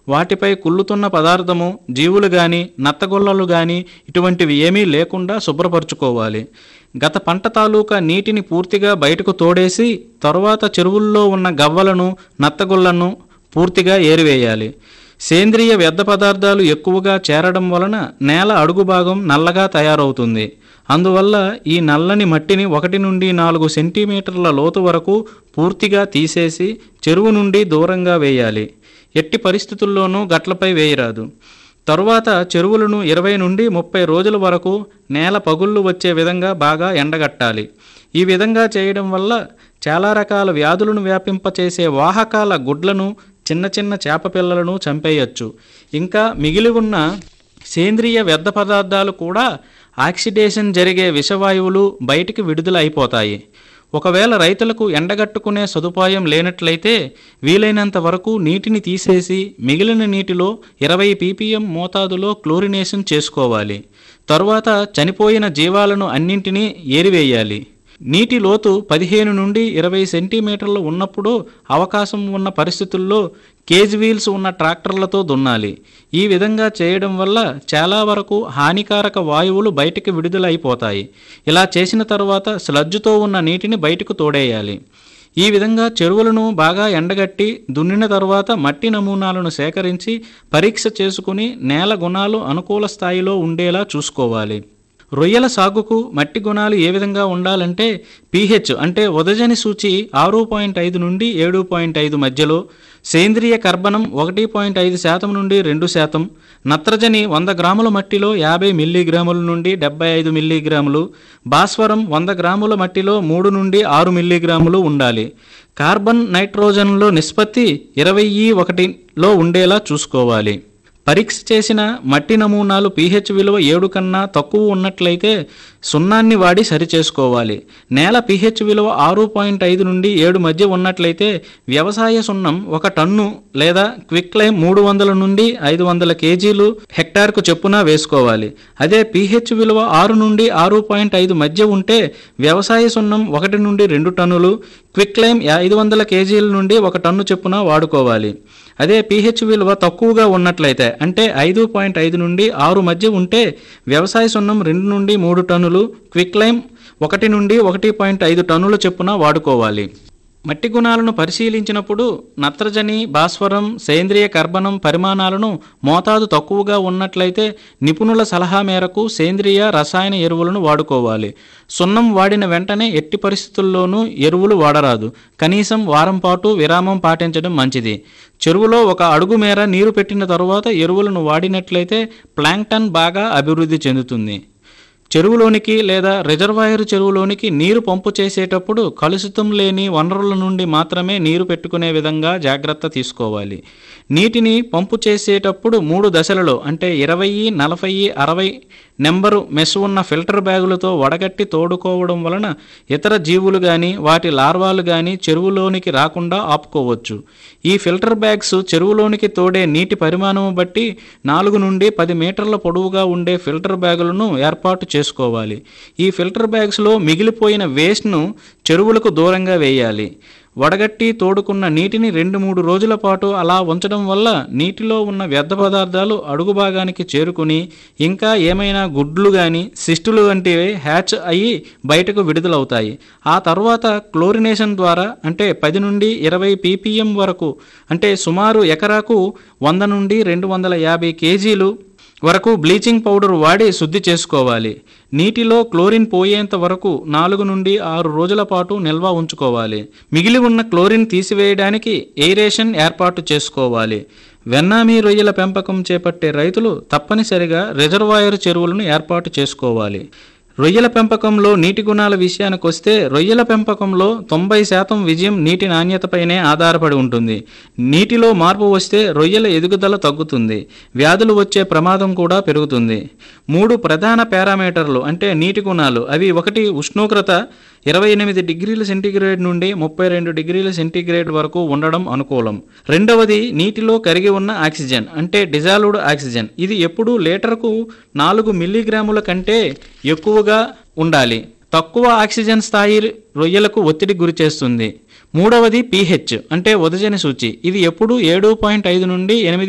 వాటిపై కుళ్ళుతున్న పదార్థము జీవులు గాని నత్తగొల్లలు గాని ఇటువంటివి ఏమీ లేకుండా శుభ్రపరచుకోవాలి గత పంట తాలూకా నీటిని పూర్తిగా బయటకు తోడేసి తరువాత చెరువుల్లో ఉన్న గవ్వలను నత్తగొల్లను పూర్తిగా ఏరివేయాలి సేంద్రియ వ్యర్థ పదార్థాలు ఎక్కువగా చేరడం వలన నేల అడుగు భాగం నల్లగా తయారవుతుంది అందువల్ల ఈ నల్లని మట్టిని ఒకటి నుండి నాలుగు సెంటీమీటర్ల లోతు వరకు పూర్తిగా తీసేసి చెరువు నుండి దూరంగా వేయాలి ఎట్టి పరిస్థితుల్లోనూ గట్లపై వేయరాదు తరువాత చెరువులను ఇరవై నుండి ముప్పై రోజుల వరకు నేల పగుళ్ళు వచ్చే విధంగా బాగా ఎండగట్టాలి ఈ విధంగా చేయడం వల్ల చాలా రకాల వ్యాధులను వ్యాపింపచేసే వాహకాల గుడ్లను చిన్న చిన్న చేప పిల్లలను చంపేయచ్చు ఇంకా మిగిలి ఉన్న సేంద్రియ వ్యర్థ పదార్థాలు కూడా ఆక్సిడేషన్ జరిగే విషవాయువులు బయటికి విడుదల అయిపోతాయి ఒకవేళ రైతులకు ఎండగట్టుకునే సదుపాయం లేనట్లయితే వీలైనంత వరకు నీటిని తీసేసి మిగిలిన నీటిలో ఇరవై పీపీఎం మోతాదులో క్లోరినేషన్ చేసుకోవాలి తరువాత చనిపోయిన జీవాలను అన్నింటినీ ఏరివేయాలి నీటి లోతు పదిహేను నుండి ఇరవై సెంటీమీటర్లు ఉన్నప్పుడు అవకాశం ఉన్న పరిస్థితుల్లో కేజ్ వీల్స్ ఉన్న ట్రాక్టర్లతో దున్నాలి ఈ విధంగా చేయడం వల్ల చాలా వరకు హానికారక వాయువులు బయటికి విడుదల అయిపోతాయి ఇలా చేసిన తర్వాత స్లడ్జ్తో ఉన్న నీటిని బయటకు తోడేయాలి ఈ విధంగా చెరువులను బాగా ఎండగట్టి దున్నిన తర్వాత మట్టి నమూనాలను సేకరించి పరీక్ష చేసుకుని నేల గుణాలు అనుకూల స్థాయిలో ఉండేలా చూసుకోవాలి రొయ్యల సాగుకు మట్టి గుణాలు ఏ విధంగా ఉండాలంటే పీహెచ్ అంటే ఉదజని సూచి ఆరు పాయింట్ ఐదు నుండి ఏడు పాయింట్ ఐదు మధ్యలో సేంద్రియ కర్బనం ఒకటి పాయింట్ ఐదు శాతం నుండి రెండు శాతం నత్రజని వంద గ్రాముల మట్టిలో యాభై మిల్లీగ్రాముల నుండి డెబ్బై ఐదు మిల్లీగ్రాములు భాస్వరం వంద గ్రాముల మట్టిలో మూడు నుండి ఆరు మిల్లీగ్రాములు ఉండాలి కార్బన్ నైట్రోజన్లో నిష్పత్తి ఇరవై ఒకటిలో ఉండేలా చూసుకోవాలి పరీక్ష చేసిన మట్టి నమూనాలు పీహెచ్ విలువ ఏడు కన్నా తక్కువ ఉన్నట్లయితే సున్నాన్ని వాడి సరిచేసుకోవాలి నేల పీహెచ్ విలువ ఆరు పాయింట్ ఐదు నుండి ఏడు మధ్య ఉన్నట్లయితే వ్యవసాయ సున్నం ఒక టన్ను లేదా క్విక్ లైమ్ మూడు వందల నుండి ఐదు వందల కేజీలు హెక్టార్కు చెప్పున వేసుకోవాలి అదే పీహెచ్ విలువ ఆరు నుండి ఆరు పాయింట్ ఐదు మధ్య ఉంటే వ్యవసాయ సున్నం ఒకటి నుండి రెండు టన్నులు క్విక్ లైమ్ ఐదు వందల కేజీల నుండి ఒక టన్ను చెప్పున వాడుకోవాలి అదే పీహెచ్ విలువ తక్కువగా ఉన్నట్లయితే అంటే ఐదు పాయింట్ ఐదు నుండి ఆరు మధ్య ఉంటే వ్యవసాయ సున్నం రెండు నుండి మూడు టన్నులు క్విక్ లైమ్ ఒకటి నుండి ఒకటి పాయింట్ ఐదు టన్నుల చొప్పున వాడుకోవాలి మట్టి గుణాలను పరిశీలించినప్పుడు నత్రజని భాస్వరం సేంద్రియ కర్బనం పరిమాణాలను మోతాదు తక్కువగా ఉన్నట్లయితే నిపుణుల సలహా మేరకు సేంద్రియ రసాయన ఎరువులను వాడుకోవాలి సున్నం వాడిన వెంటనే ఎట్టి పరిస్థితుల్లోనూ ఎరువులు వాడరాదు కనీసం వారం పాటు విరామం పాటించడం మంచిది చెరువులో ఒక అడుగు మేర నీరు పెట్టిన తరువాత ఎరువులను వాడినట్లయితే ప్లాంక్టన్ బాగా అభివృద్ధి చెందుతుంది చెరువులోనికి లేదా రిజర్వాయర్ చెరువులోనికి నీరు పంపు చేసేటప్పుడు కలుషితం లేని వనరుల నుండి మాత్రమే నీరు పెట్టుకునే విధంగా జాగ్రత్త తీసుకోవాలి నీటిని పంపు చేసేటప్పుడు మూడు దశలలో అంటే ఇరవై నలభై అరవై నెంబరు మెస్ ఉన్న ఫిల్టర్ బ్యాగులతో వడగట్టి తోడుకోవడం వలన ఇతర జీవులు కానీ వాటి లార్వాలు కానీ చెరువులోనికి రాకుండా ఆపుకోవచ్చు ఈ ఫిల్టర్ బ్యాగ్స్ చెరువులోనికి తోడే నీటి పరిమాణం బట్టి నాలుగు నుండి పది మీటర్ల పొడవుగా ఉండే ఫిల్టర్ బ్యాగులను ఏర్పాటు చేసుకోవాలి ఈ ఫిల్టర్ బ్యాగ్స్లో మిగిలిపోయిన వేస్ట్ను చెరువులకు దూరంగా వేయాలి వడగట్టి తోడుకున్న నీటిని రెండు మూడు రోజుల పాటు అలా ఉంచడం వల్ల నీటిలో ఉన్న వ్యర్థ పదార్థాలు అడుగు భాగానికి చేరుకుని ఇంకా ఏమైనా గుడ్లు కానీ సిస్టులు వంటివి హ్యాచ్ అయ్యి బయటకు విడుదలవుతాయి ఆ తర్వాత క్లోరినేషన్ ద్వారా అంటే పది నుండి ఇరవై పీపీఎం వరకు అంటే సుమారు ఎకరాకు వంద నుండి రెండు వందల యాభై కేజీలు వరకు బ్లీచింగ్ పౌడర్ వాడి శుద్ధి చేసుకోవాలి నీటిలో క్లోరిన్ పోయేంత వరకు నాలుగు నుండి ఆరు రోజుల పాటు నిల్వ ఉంచుకోవాలి మిగిలి ఉన్న క్లోరిన్ తీసివేయడానికి ఎయిరేషన్ ఏర్పాటు చేసుకోవాలి వెన్నామీ రొయ్యల పెంపకం చేపట్టే రైతులు తప్పనిసరిగా రిజర్వాయర్ చెరువులను ఏర్పాటు చేసుకోవాలి రొయ్యల పెంపకంలో నీటి గుణాల విషయానికి వస్తే రొయ్యల పెంపకంలో తొంభై శాతం విజయం నీటి నాణ్యతపైనే ఆధారపడి ఉంటుంది నీటిలో మార్పు వస్తే రొయ్యల ఎదుగుదల తగ్గుతుంది వ్యాధులు వచ్చే ప్రమాదం కూడా పెరుగుతుంది మూడు ప్రధాన పారామీటర్లు అంటే నీటి గుణాలు అవి ఒకటి ఉష్ణోగ్రత ఇరవై ఎనిమిది డిగ్రీల సెంటీగ్రేడ్ నుండి ముప్పై రెండు డిగ్రీల సెంటీగ్రేడ్ వరకు ఉండడం అనుకూలం రెండవది నీటిలో కరిగి ఉన్న ఆక్సిజన్ అంటే డిజాల్వ్డ్ ఆక్సిజన్ ఇది ఎప్పుడూ లీటర్కు నాలుగు మిల్లీగ్రాముల కంటే ఎక్కువగా ఉండాలి తక్కువ ఆక్సిజన్ స్థాయి రొయ్యలకు ఒత్తిడి గురిచేస్తుంది మూడవది పీహెచ్ అంటే ఉదజని సూచి ఇది ఎప్పుడు ఏడు పాయింట్ ఐదు నుండి ఎనిమిది